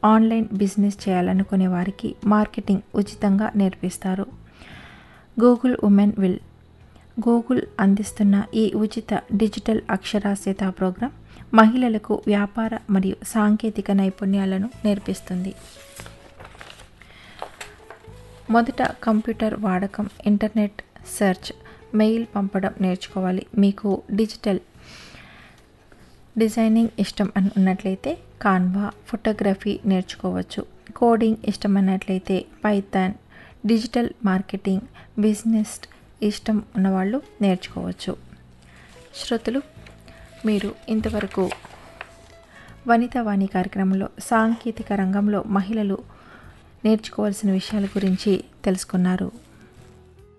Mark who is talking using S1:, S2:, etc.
S1: online business చేయాలనుకునే వారికి marketing ఉచితంగా నేర్పిస్తారు గూగుల్ ఉమెన్ విల్ గూగుల్ అందిస్తున్న ఈ ఉచిత డిజిటల్ అక్షరాస్యత ప్రోగ్రాం మహిళలకు వ్యాపార మరియు సాంకేతిక నైపుణ్యాలను నేర్పిస్తుంది మొదట కంప్యూటర్ వాడకం ఇంటర్నెట్ సెర్చ్ మెయిల్ పంపడం నేర్చుకోవాలి మీకు డిజిటల్ డిజైనింగ్ ఇష్టం అని ఉన్నట్లయితే కాన్వా ఫోటోగ్రఫీ నేర్చుకోవచ్చు కోడింగ్ ఇష్టమైనట్లయితే పైథాన్ డిజిటల్ మార్కెటింగ్ బిజినెస్ ఇష్టం ఉన్నవాళ్ళు నేర్చుకోవచ్చు శ్రోతలు మీరు ఇంతవరకు వనితా వాణి కార్యక్రమంలో సాంకేతిక రంగంలో మహిళలు నేర్చుకోవాల్సిన విషయాల గురించి తెలుసుకున్నారు